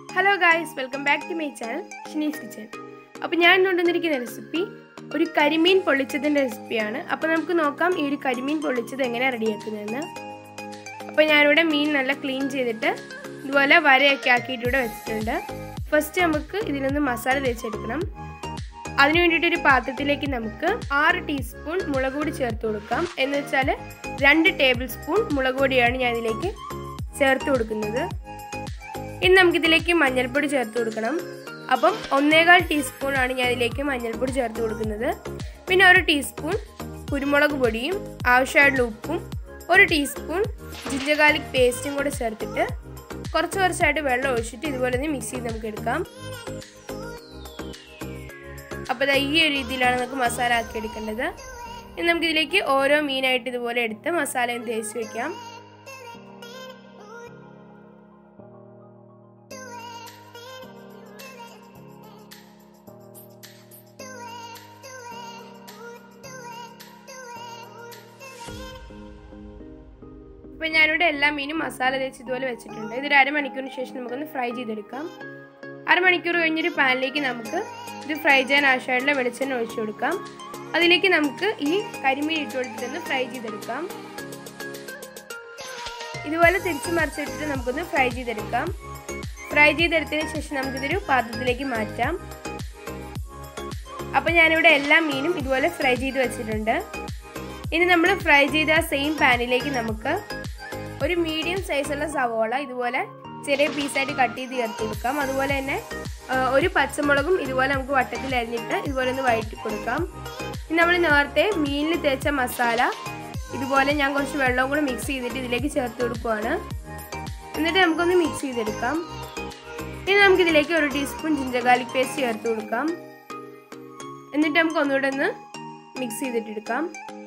hello guys welcome back to my channel Shini's kitchen അപ്പോൾ ഞാൻ കൊണ്ടുവന്നിരിക്കുന്ന recipe ഒരു കരിമീൻ പൊള്ളിച്ചതിൻ്റെ റെസിപ്പിയാണ് അപ്പോൾ നമുക്ക് നോക്കാം ഈ ഒരു കരിമീൻ പൊള്ളിച്ചത് എങ്ങനെയാണ് റെഡിയാക്കുന്നതെന്ന് അപ്പോൾ ഞാനിവിടെ മീൻ നല്ല ക്ലീൻ ചെയ്തിട്ട് ഇതുപോലെ വരയൊക്കെ ആക്കിയിട്ട് ഇവിടെ വെച്ചിട്ടുണ്ട് ഫസ്റ്റ് നമുക്ക് ഇതിനൊന്ന് മസാല തേച്ചെടുക്കണം അതിന് വേണ്ടിയിട്ട് ഒരു പാത്രത്തിലേക്ക് നമുക്ക് ആറ് ടീസ്പൂൺ മുളക് പൊടി ചേർത്ത് കൊടുക്കാം എന്ന് വെച്ചാൽ രണ്ട് ടേബിൾ സ്പൂൺ മുളക് പൊടിയാണ് ഞാൻ ഇതിലേക്ക് ചേർത്ത് കൊടുക്കുന്നത് ഇനി നമുക്കിതിലേക്ക് മഞ്ഞൾപ്പൊടി ചേർത്ത് കൊടുക്കണം അപ്പം ഒന്നേകാൽ ടീസ്പൂൺ ആണ് ഞാൻ ഇതിലേക്ക് മഞ്ഞൾപ്പൊടി ചേർത്ത് കൊടുക്കുന്നത് പിന്നെ ഒരു ടീസ്പൂൺ കുരുമുളക് പൊടിയും ആവശ്യമായിട്ടുള്ള ഉപ്പും ഒരു ടീസ്പൂൺ ജിഞ്ചർ ഗാർലിക് പേസ്റ്റും കൂടെ ചേർത്തിട്ട് കുറച്ച് കുറച്ചായിട്ട് വെള്ളം ഒഴിച്ചിട്ട് ഇതുപോലെ ഒന്ന് മിക്സ് ചെയ്ത് നമുക്ക് എടുക്കാം അപ്പോൾ ദാ ഈ ഒരു രീതിയിലാണ് നമുക്ക് മസാല ആക്കി എടുക്കേണ്ടത് ഇനി നമുക്കിതിലേക്ക് ഓരോ മീനായിട്ട് ഇതുപോലെ എടുത്ത് മസാലയും തേച്ച് വെക്കാം ഇപ്പം ഞാനിവിടെ എല്ലാ മീനും മസാല തേച്ച് ഇതുപോലെ വെച്ചിട്ടുണ്ട് ഇതൊരു അരമണിക്കൂറിന് ശേഷം നമുക്കൊന്ന് ഫ്രൈ ചെയ്തെടുക്കാം അരമണിക്കൂർ കഴിഞ്ഞൊരു പാനിലേക്ക് നമുക്ക് ഇത് ഫ്രൈ ചെയ്യാൻ ആവശ്യമായിട്ടുള്ള വെളിച്ചെണ്ണ ഒഴിച്ചു കൊടുക്കാം അതിലേക്ക് നമുക്ക് ഈ കരിമീൻ ഇട്ട് കൊടുത്തിട്ടൊന്ന് ഫ്രൈ ചെയ്തെടുക്കാം ഇതുപോലെ തിരിച്ചു മറിച്ചിട്ടിട്ട് നമുക്കൊന്ന് ഫ്രൈ ചെയ്തെടുക്കാം ഫ്രൈ ചെയ്തെടുത്തതിന് ശേഷം നമുക്കിതൊരു പാത്രത്തിലേക്ക് മാറ്റാം അപ്പം ഞാനിവിടെ എല്ലാ മീനും ഇതുപോലെ ഫ്രൈ ചെയ്ത് വെച്ചിട്ടുണ്ട് ഇനി നമ്മൾ ഫ്രൈ ചെയ്ത ആ സെയിം പാനിലേക്ക് നമുക്ക് ഒരു മീഡിയം സൈസുള്ള സവോള ഇതുപോലെ ചെറിയ പീസായിട്ട് കട്ട് ചെയ്ത് ചേർത്ത് കൊടുക്കാം അതുപോലെ തന്നെ ഒരു പച്ചമുളകും ഇതുപോലെ നമുക്ക് വട്ടത്തിൽ അരിഞ്ഞിട്ട് ഇതുപോലെ ഒന്ന് വഴറ്റി കൊടുക്കാം ഇനി നമ്മൾ നേരത്തെ മീനിൽ തേച്ച മസാല ഇതുപോലെ ഞാൻ കുറച്ച് വെള്ളവും കൂടെ മിക്സ് ചെയ്തിട്ട് ഇതിലേക്ക് ചേർത്ത് കൊടുക്കുവാണ് എന്നിട്ട് നമുക്കൊന്ന് മിക്സ് ചെയ്തെടുക്കാം ഇനി നമുക്കിതിലേക്ക് ഒരു ടീസ്പൂൺ ജിഞ്ചർ ഗാർലിക് പേസ്റ്റ് ചേർത്ത് കൊടുക്കാം എന്നിട്ട് നമുക്ക് ഒന്നുകൂടെ ഒന്ന് മിക്സ് ചെയ്തിട്ടെടുക്കാം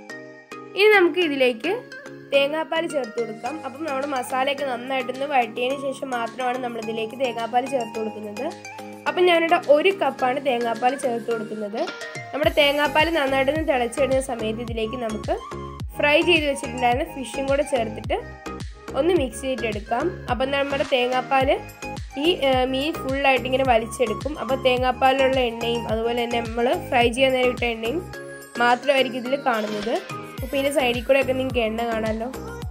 ഇനി നമുക്ക് ഇതിലേക്ക് തേങ്ങാപ്പാൽ ചേർത്ത് കൊടുക്കാം അപ്പം നമ്മുടെ മസാലയൊക്കെ നന്നായിട്ടൊന്ന് വഴറ്റിയതിന് ശേഷം മാത്രമാണ് നമ്മൾ ഇതിലേക്ക് തേങ്ങാപ്പാൽ ചേർത്ത് കൊടുക്കുന്നത് അപ്പം ഞാനിവിടെ ഒരു കപ്പാണ് തേങ്ങാപ്പാൽ ചേർത്ത് കൊടുക്കുന്നത് നമ്മുടെ തേങ്ങാപ്പാൽ നന്നായിട്ടൊന്ന് തിളച്ച് വരുന്ന സമയത്ത് ഇതിലേക്ക് നമുക്ക് ഫ്രൈ ചെയ്ത് വെച്ചിട്ടുണ്ടായിരുന്ന ഫിഷും കൂടെ ചേർത്തിട്ട് ഒന്ന് മിക്സ് ചെയ്തിട്ടെടുക്കാം അപ്പം നമ്മുടെ തേങ്ങാപ്പാൽ ഈ മീൻ ഫുള്ളായിട്ട് ഇങ്ങനെ വലിച്ചെടുക്കും അപ്പോൾ തേങ്ങാപ്പാലിലുള്ള എണ്ണയും അതുപോലെ തന്നെ നമ്മൾ ഫ്രൈ ചെയ്യാൻ നേരം ഇട്ട എണ്ണയും മാത്രമായിരിക്കും ഇതിൽ കാണുന്നത് അപ്പോൾ ഇതിൻ്റെ സൈഡിൽ കൂടെ ഒക്കെ നിങ്ങൾക്ക് എണ്ണ കാണാമല്ലോ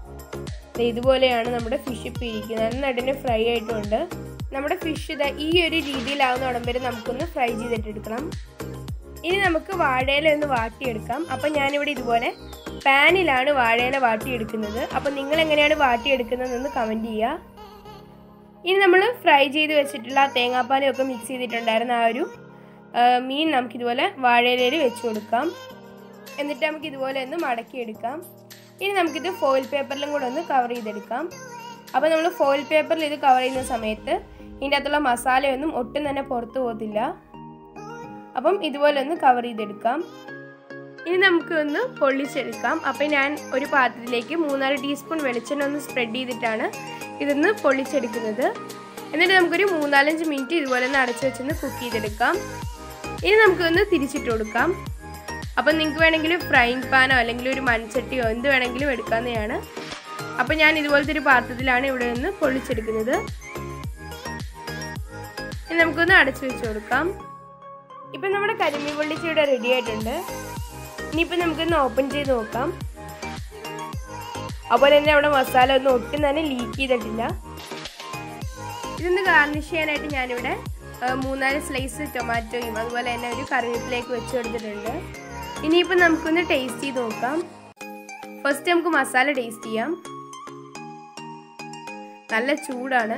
ഇതുപോലെയാണ് നമ്മുടെ ഫിഷ് ഇപ്പോൾ ഇരിക്കുന്നത് നന്നായിട്ട് തന്നെ ഫ്രൈ ആയിട്ടുണ്ട് നമ്മുടെ ഫിഷ് ഇതാ ഈ ഒരു രീതിയിലാവുന്നോടം വരെ നമുക്കൊന്ന് ഫ്രൈ ചെയ്തിട്ടെടുക്കണം ഇനി നമുക്ക് വാഴയില ഒന്ന് വാട്ടിയെടുക്കാം അപ്പം ഞാനിവിടെ ഇതുപോലെ പാനിലാണ് വാഴയില വാട്ടിയെടുക്കുന്നത് അപ്പം നിങ്ങൾ എങ്ങനെയാണ് വാട്ടിയെടുക്കുന്നതെന്ന് കമൻറ്റ് ചെയ്യുക ഇനി നമ്മൾ ഫ്രൈ ചെയ്ത് വെച്ചിട്ടുള്ള ആ തേങ്ങാപ്പാലും ഒക്കെ മിക്സ് ചെയ്തിട്ടുണ്ടായിരുന്ന ആ ഒരു മീൻ നമുക്കിതുപോലെ വാഴയിലയിൽ വെച്ച് കൊടുക്കാം എന്നിട്ട് നമുക്ക് ഇതുപോലെ ഒന്ന് മടക്കിയെടുക്കാം ഇനി നമുക്കിത് ഫോയിൽ പേപ്പറിലും കൂടെ ഒന്ന് കവർ ചെയ്തെടുക്കാം അപ്പോൾ നമ്മൾ ഫോയിൽ പേപ്പറിൽ ഇത് കവർ ചെയ്യുന്ന സമയത്ത് ഇതിൻ്റെ അകത്തുള്ള മസാലയൊന്നും ഒട്ടും തന്നെ പുറത്തു പോകത്തില്ല അപ്പം ഇതുപോലെ ഒന്ന് കവർ ചെയ്തെടുക്കാം ഇനി നമുക്ക് ഒന്ന് പൊള്ളിച്ചെടുക്കാം അപ്പം ഞാൻ ഒരു പാത്രത്തിലേക്ക് മൂന്നാല് ടീസ്പൂൺ വെളിച്ചെണ്ണ ഒന്ന് സ്പ്രെഡ് ചെയ്തിട്ടാണ് ഇതൊന്ന് പൊള്ളിച്ചെടുക്കുന്നത് എന്നിട്ട് നമുക്കൊരു മൂന്നാലഞ്ച് മിനിറ്റ് ഇതുപോലെ ഒന്ന് അടച്ചു വെച്ചൊന്ന് കുക്ക് ചെയ്തെടുക്കാം ഇനി നമുക്കൊന്ന് തിരിച്ചിട്ട് കൊടുക്കാം അപ്പം നിങ്ങൾക്ക് വേണമെങ്കിൽ ഫ്രൈങ് പാനോ അല്ലെങ്കിൽ ഒരു മൺചട്ടിയോ എന്ത് വേണമെങ്കിലും എടുക്കാവുന്നതാണ് അപ്പം ഞാൻ ഇതുപോലത്തെ ഒരു പാത്രത്തിലാണ് ഇവിടെ നിന്ന് പൊള്ളിച്ചെടുക്കുന്നത് ഇനി നമുക്കൊന്ന് അടച്ചു വെച്ച് കൊടുക്കാം ഇപ്പം നമ്മുടെ കരിമീൻ പൊള്ളിച്ച് ഇവിടെ റെഡി ആയിട്ടുണ്ട് ഇനിയിപ്പോൾ നമുക്കൊന്ന് ഓപ്പൺ ചെയ്ത് നോക്കാം അതുപോലെ തന്നെ അവിടെ മസാല ഒന്നും ഒട്ടും തന്നെ ലീക്ക് ചെയ്തിട്ടില്ല ഇതൊന്ന് ഗാർണിഷ് ചെയ്യാനായിട്ട് ഞാനിവിടെ മൂന്നാല് സ്ലൈസ് ടൊമാറ്റോയും അതുപോലെ തന്നെ ഒരു കറിവേപ്പിലേക്ക് വെച്ച് കൊടുത്തിട്ടുണ്ട് ഇനിയിപ്പോൾ നമുക്കൊന്ന് ടേസ്റ്റ് ചെയ്ത് നോക്കാം ഫസ്റ്റ് നമുക്ക് മസാല ടേസ്റ്റ് ചെയ്യാം നല്ല ചൂടാണ്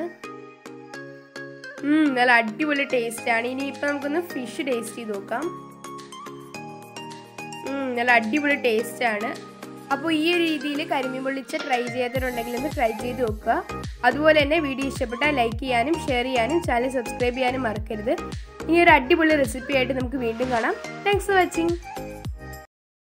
നല്ല അടിപൊളി ടേസ്റ്റാണ് ഇനിയിപ്പോൾ നമുക്കൊന്ന് ഫിഷ് ടേസ്റ്റ് ചെയ്ത് നോക്കാം നല്ല അടിപൊളി ടേസ്റ്റാണ് അപ്പോൾ ഈ ഒരു രീതിയിൽ കരിമീൻ പൊള്ളിച്ച് ട്രൈ ചെയ്യാത്തവരുണ്ടെങ്കിൽ ഒന്ന് ട്രൈ ചെയ്ത് നോക്കുക അതുപോലെ തന്നെ വീഡിയോ ഇഷ്ടപ്പെട്ടാൽ ലൈക്ക് ചെയ്യാനും ഷെയർ ചെയ്യാനും ചാനൽ സബ്സ്ക്രൈബ് ചെയ്യാനും മറക്കരുത് ഇനി ഒരു അടിപൊളി റെസിപ്പി ആയിട്ട് നമുക്ക് വീണ്ടും കാണാം താങ്ക്സ് ഫോർ വാച്ചിങ്